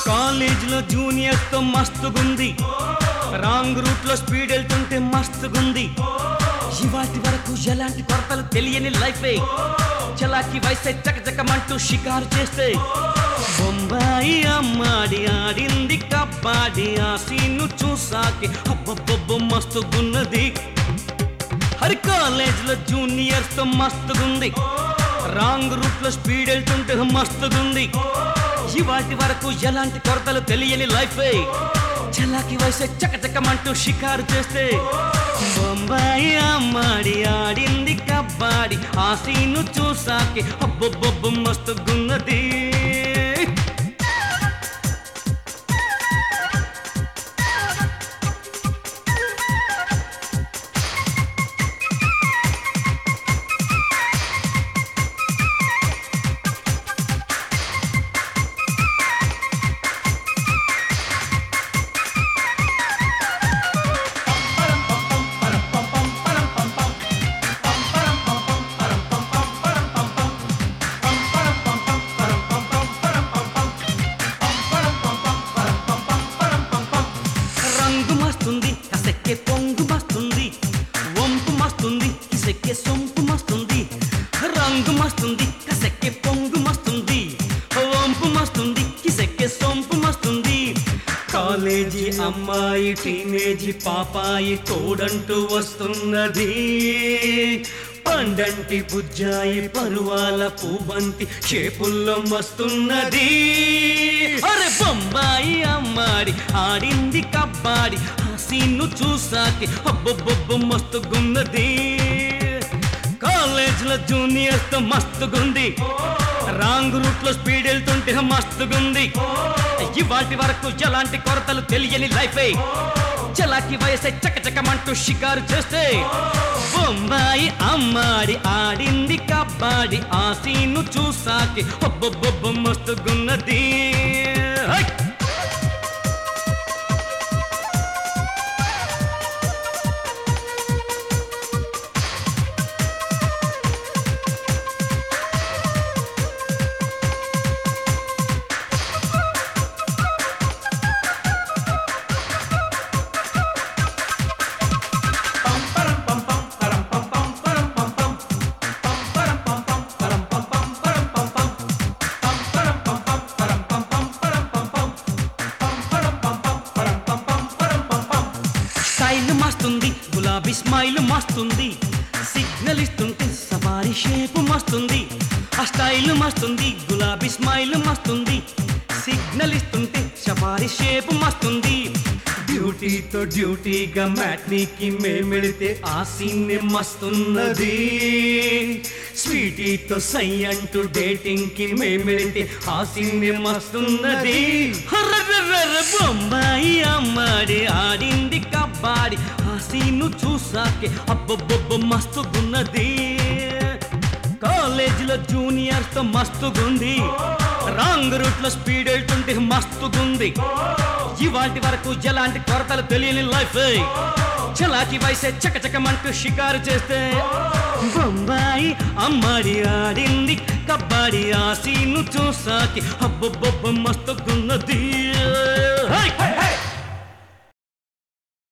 కాలేజీలో జూనియర్స్ తో మస్తుగుంది రాంగ్ రూట్ లో స్పీడ్ వెళ్తుంటే మస్తుగుంది ఇవాటి వరకు ఎలాంటి కొరతలు తెలియని లైఫే చలాకి వయసే చకచకమంటూ షికారు చేస్తే బొంబాయి అమ్మాడి ఆడింది కబ్బాడి ఆ సీను చూసాకి అబ్బబ్బబ్బ మస్తుగున్నది హరి కాలేజ్ లో జూనియర్స్ తో మస్తుగుంది రాంగ్ రూట్ లో స్పీడ్ వెళ్తుంటే మస్తుగుంది ఇవాటి వరకు ఎలాంటి కొరతలు తెలియని లైఫే చలాకి వయసే చకచకమంటూ షికారు చేస్తే బొంబాయి అమ్మాడి ఆడింది కబ్బాడి ఆ సీను చూసాకి అబ్బొబ్బొబ్బు మస్తుగున్నది రంగు మస్తుంది కసెక్కే పొంగు మస్తుంది వంపు మస్తుంది కిసెక్కే సొంపు మస్తుంది రంగు మస్తుంది కసెక్కే పొంగు మస్తుంది వంపు మస్తుంది కిసెక్కే సొంపు మస్తుంది కాలేజీ అమ్మాయి టీనేజీ పాపాయి తోడంటూ వస్తున్నది పండంటి బుజ్జాయి పరువాల పూబంతి షేపుల్లో మస్తున్నది అరే బొంబాయి అమ్మాడి ఆడింది కబ్బాడి ఆ సీన్ను చూసాకి అబ్బొబ్బొబ్బు మస్తుగున్నది కాలేజ్ లో జూనియర్స్ తో మస్తుగుంది రాంగ్ రూట్ లో స్పీడ్ వెళ్తుంటే మస్తుగుంది ఇవాటి వరకు ఎలాంటి కొరతలు తెలియని లైఫే చలాకి వయసే చకచకమంటూ షికారు చేస్తే బొంబాయి అమ్మాడి ఆడింది కబ్బాడి ఆ సీను చూసాకి ఒబ్బొబ్బొబ్బు మస్తుగున్నది హై! స్టైల్ మస్తుంది గులాబీ స్మైల్ మస్తుంది సిగ్నల్ ఇస్తుంటే సవారి షేప్ మస్తుంది ఆ స్టైల్ మస్తుంది గులాబీ స్మైల్ మస్తుంది సిగ్నల్ ఇస్తుంటే సవారి షేప్ మస్తుంది డ్యూటీతో డ్యూటీగా మ్యాట్నీకి మేమెడితే ఆ సీన్ మస్తున్నది స్వీటీతో సై అంటూ డేటింగ్ కి మేమెడితే ఆ సీన్ మస్తున్నది హర్రర్రర్ర బొంబాయి అమ్మాడి ఆడింది కబ్బాడి ఆ సీను చూసాకే అబ్బబ్బబ్బ మస్తుగున్నది కాలేజీలో జూనియర్స్ తో మస్తుగుంది రాంగ్ రూట్ లో స్పీడ్ వెళ్తుంటే మస్తుగుంది ఇవాటి వరకు ఎలాంటి కొరతలు తెలియని లైఫ్ చలాకి వయసే చకచకమంటూ షికారు చేస్తే బొంబాయి అమ్మాడి ఆడింది కబ్బాడి ఆ సీను చూసాకి అబ్బబ్బబ్బ మస్తుగున్నది